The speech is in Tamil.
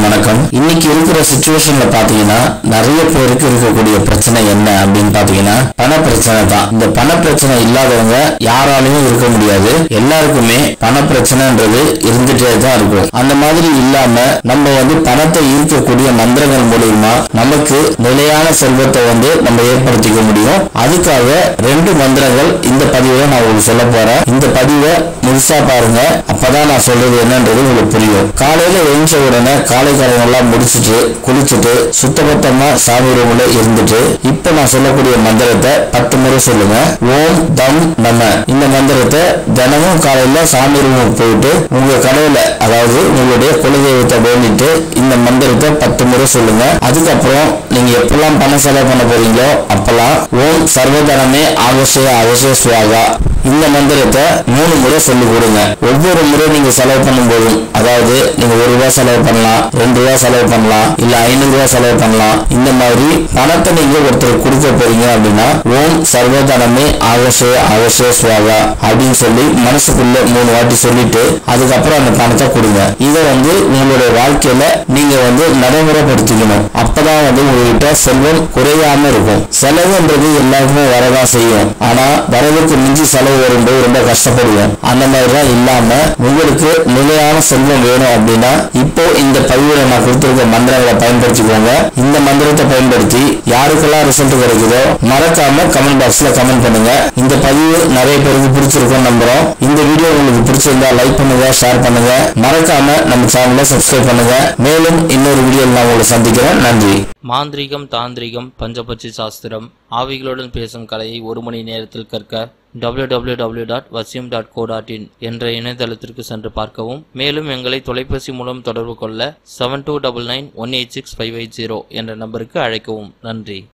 வணக்கம் இன்னைக்கு இருக்கிற சுச்சுவேஷன்ல பாத்தீங்கன்னா நிறைய பேருக்கு இருக்கக்கூடிய பிரச்சனை என்ன அப்படின்னு பாத்தீங்கன்னா பண பிரச்சனை தான் இந்த பண பிரச்சனை இல்லாதவங்க யாராலையும் இருக்க முடியாது எல்லாருக்குமே பண பிரச்சனைன்றது இருந்துட்டே தான் இருக்கும் அந்த மாதிரி இல்லாம நம்ம வந்து பணத்தை ஈர்க்கக்கூடிய மந்திரங்கள் மூலியமா நமக்கு நிலையான செல்வத்தை வந்து நம்ம ஏற்படுத்திக்க முடியும் அதுக்காக ரெண்டு மந்திரங்கள் இந்த பதிவை நான் உங்களுக்கு சொல்ல போறேன் இந்த பதிவை முழுசா பாருங்க அப்பதான் நான் சொல்றது என்னன்றது உங்களுக்கு புரியும் காலையில எழுந்த உடனே காலை கடனை எல்லாம் முடிச்சிட்டு குளிச்சுட்டு சுத்தபத்தமா சாமி ரூம்ல இருந்துட்டு இப்ப நான் சொல்லக்கூடிய மந்திரத்தை பத்து முறை சொல்லுங்க ஓம் தம் நம இந்த மந்திரத்தை தினமும் காலையில சாமி ரூமுக்கு போயிட்டு உங்க கடையில அதாவது உங்களுடைய குலதெய்வத்தை வேண்டிட்டு இந்த மந்திரத்தை பத்து முறை சொல்லுங்க அதுக்கப்புறம் நீங்க எப்பெல்லாம் பணம் செலவு பண்ண போறீங்களோ அப்பெல்லாம் ஓம் சர்வதனமே அவசிய அவசிய சுவாகா இந்த மந்திரத்தை மூணு முறை சொல்லி கொடுங்க ஒவ்வொரு முறை நீங்க செலவு பண்ணும்போதும் அதாவது நீங்க ஒரு ரூபாய் செலவு பண்ணலாம் ரெண்டு ரூபாய் செலவு பண்ணலாம் இல்ல ஐநூறு ரூபாய் செலவு பண்ணலாம் இந்த மாதிரி பணத்தை நீங்க ஒருத்தர் கொடுக்க போறீங்க அப்படின்னா ஓம் சர்வதனமே அவசிய அவசிய சுவாகா அப்படின்னு சொல்லி மனசுக்குள்ள மூணு வாட்டி சொல்லிட்டு அதுக்கப்புறம் அந்த பணத்தை கொடுங்க இதை வந்து உங்களுடைய வாழ்க்கையில நீங்க வந்து நடைமுறைப்படுத்திக்கணும் அப்பதான் வந்து உங்ககிட்ட செல்வம் குறையாம இருக்கும் செலவுன்றது எல்லாருக்குமே வரதான் செய்யும் ஆனா வரவுக்கு மிஞ்சி செலவு வரும்போது ரொம்ப கஷ்டப்படுவோம் அந்த மாதிரிலாம் இல்லாம உங்களுக்கு நிலையான செல்வம் வேணும் அப்படின்னா இப்போ இந்த பதிவுல நான் கொடுத்திருக்க மந்திரங்களை பயன்படுத்திக்கோங்க இந்த மந்திரத்தை பயன்படுத்தி யாருக்கெல்லாம் ரிசல்ட் கிடைக்குதோ மறக்காம கமெண்ட் பாக்ஸ்ல கமெண்ட் பண்ணுங்க இந்த பதிவு நிறைய பேருக்கு பிடிச்சிருக்கும் நம்புறோம் இந்த வீடியோ உங்களுக்கு பிடிச்சிருந்தா லைக் பண்ணுங்க ஷேர் பண்ணுங்க மறக்காம நம்ம சேனலை சப்ஸ்கிரைப் பண்ணுங்க மேலும் இன்னொரு வீடியோவில் நான் உங்களை சந்திக்கிறேன் நன்றி மாந்திரீகம் தாந்திரிகம் பஞ்சபட்சி சாஸ்திரம் ஆவிகளுடன் பேசும் கலையை ஒரு மணி நேரத்தில் கற்க www.vasyum.co.in டாட் வசியம் டாட் கோ டாட் இன் என்ற இணையதளத்திற்கு சென்று பார்க்கவும் மேலும் எங்களை தொலைபேசி மூலம் தொடர்பு கொள்ள seven two double nine one eight six five eight zero என்ற நம்பருக்கு அழைக்கவும் நன்றி